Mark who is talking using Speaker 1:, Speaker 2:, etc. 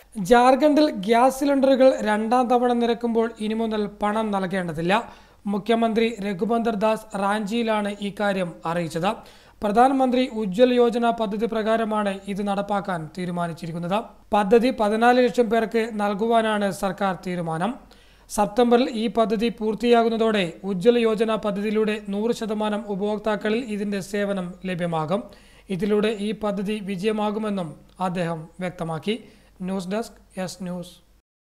Speaker 1: ജാർഖണ്ഡിൽ ഗ്യാസ് സിലിണ്ടറുകൾ രണ്ടാം തവണ നിരക്കുമ്പോൾ ഇനി മുതൽ പണം നൽകേണ്ടതില്ല മുഖ്യമന്ത്രി രഘുബന്ദർ ദാസ് റാഞ്ചിയിലാണ് ഇക്കാര്യം അറിയിച്ചത് പ്രധാനമന്ത്രി ഉജ്ജ്വൽ യോജന പദ്ധതി പ്രകാരമാണ് ഇത് നടപ്പാക്കാൻ തീരുമാനിച്ചിരിക്കുന്നത് പദ്ധതി പതിനാല് ലക്ഷം പേർക്ക് നൽകുവാനാണ് സർക്കാർ തീരുമാനം സെപ്റ്റംബറിൽ ഈ പദ്ധതി പൂർത്തിയാകുന്നതോടെ ഉജ്ജ്വൽ യോജന പദ്ധതിയിലൂടെ നൂറ് ശതമാനം ഉപഭോക്താക്കളിൽ ഇതിന്റെ സേവനം ലഭ്യമാകും ഇതിലൂടെ ഈ പദ്ധതി വിജയമാകുമെന്നും അദ്ദേഹം വ്യക്തമാക്കി ന്യൂസ് ഡെസ്ക് എസ് ന്യൂസ്